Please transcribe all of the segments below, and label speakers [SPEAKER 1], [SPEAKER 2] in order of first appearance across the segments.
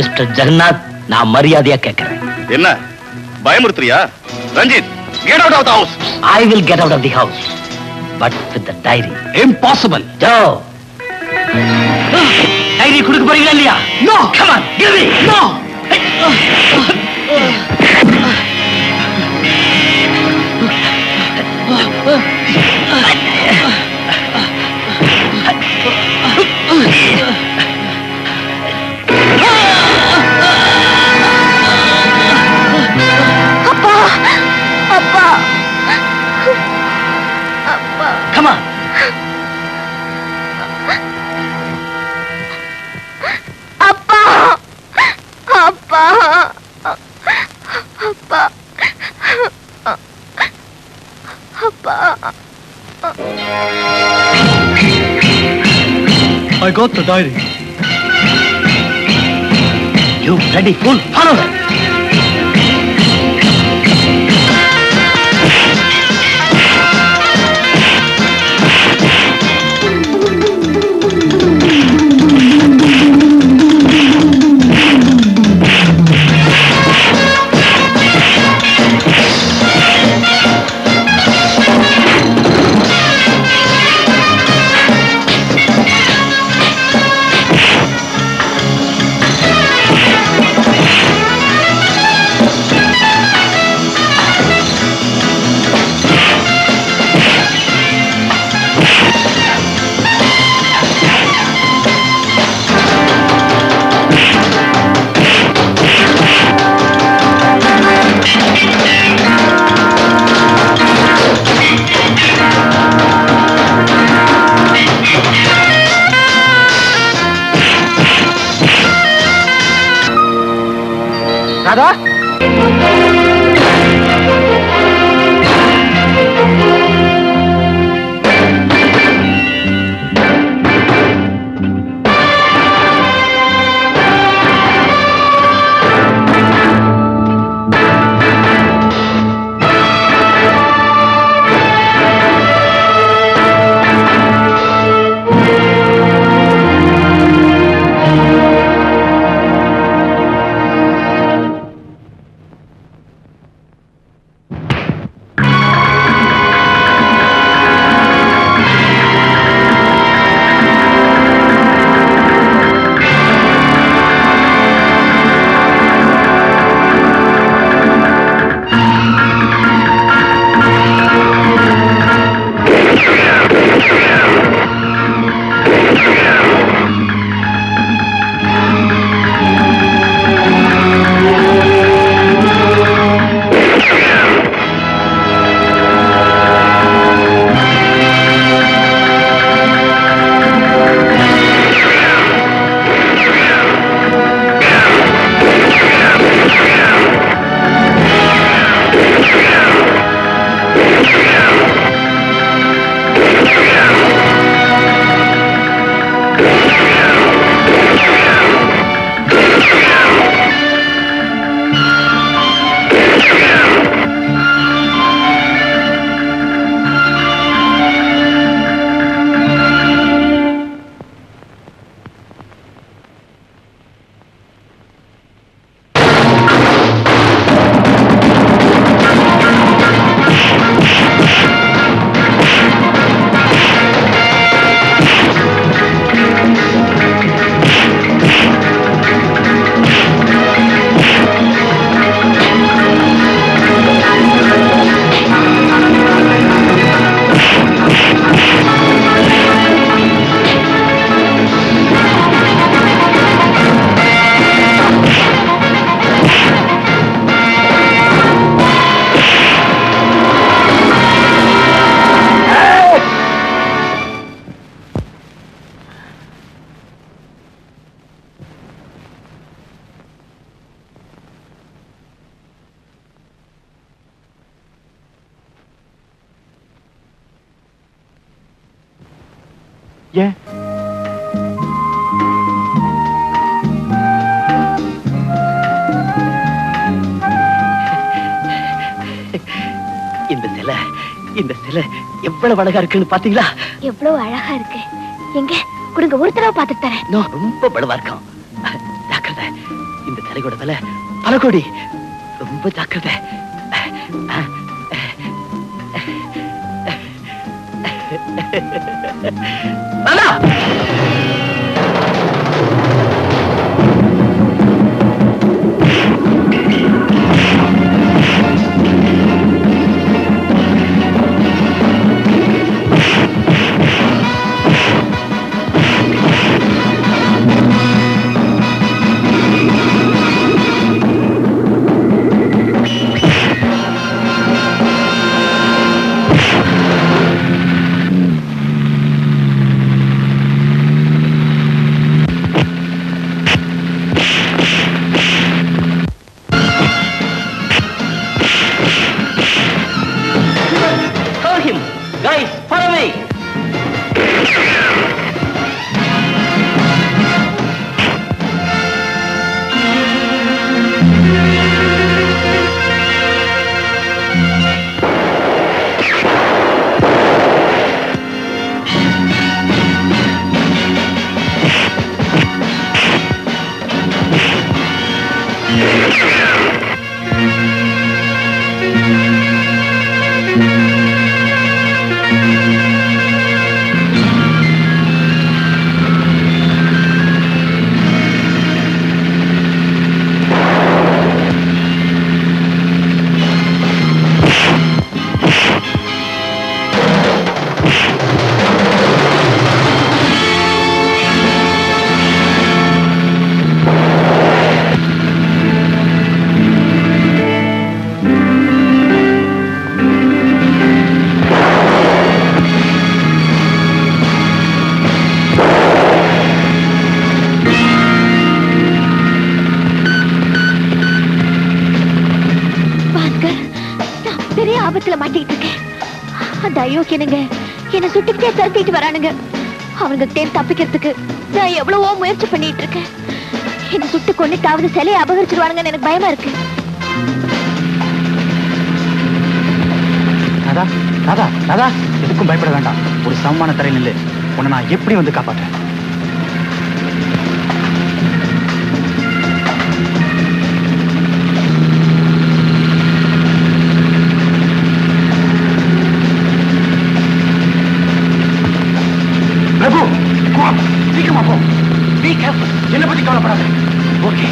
[SPEAKER 1] Mister Jagannath நான் மரியாதையா கேட்கிறேன்
[SPEAKER 2] என்ன பயமுறுத்துறியா Ranjith get out of the house
[SPEAKER 1] I will get out of the house but with the diary
[SPEAKER 3] impossible
[SPEAKER 1] ஜோ டைரி கொடுக்க போறீங்களா இல்லையா
[SPEAKER 3] no
[SPEAKER 1] come on give me
[SPEAKER 3] no
[SPEAKER 4] அப்பா அப்பா அப்பா
[SPEAKER 1] கம் ஆன்
[SPEAKER 4] அப்பா அப்பா அப்பா அப்பா
[SPEAKER 3] I got the diary.
[SPEAKER 1] You bloody fool follow her
[SPEAKER 3] Radha ஏன்
[SPEAKER 1] இந்த சிலை இந்த சிலை எவ்வளவு அழகா இருக்குன்னு பாத்தீங்களா
[SPEAKER 4] எவ்வளவு அழகா இருக்கு எங்க கொடுங்க ஒரு தடவை பார்த்துட்டு தரேன்
[SPEAKER 1] இன்னும் ரொம்ப பலவா இருக்கும் ஜாக்கிரதை சிலையோட விலை பல கோடி ரொம்ப ஜாக்கிரதை நானா Call him. Guys, follow me.
[SPEAKER 4] Bhaskar நான் பெரிய ஆபத்துல மாட்டிக்கிட்டு இருக்கேன் அந்த அயோக்கியனுங்க என்னை சுட்டுக்கிட்டே துரத்திட்டு வரானுங்க அவங்க தேர் தப்பிக்கிறதுக்கு நான் எவ்வளவோ முயற்சி பண்ணிட்டு இருக்கேன் என்னை சுட்டு கொண்டுட்டாவது சிலையை அபகரிச்சிருவானுங்கன்னு எனக்கு பயமா இருக்கு
[SPEAKER 3] ராதா ராதா ராதா எதுக்கும் பயப்பட வேண்டாம் ஒரு சமமான தரையில் நில்லு உன்னை நான் எப்படி வந்து காப்பாற்றேன் பிரபு go up. சீக்கிரமா போ Be careful. என்னை பத்தி கவலைப்படாத ஓகே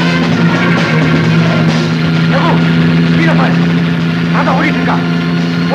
[SPEAKER 3] பிரபு கீழே பாரு ராதா ஓடிட்டு இருக்கா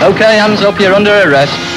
[SPEAKER 5] Okay, hands up, you're under arrest.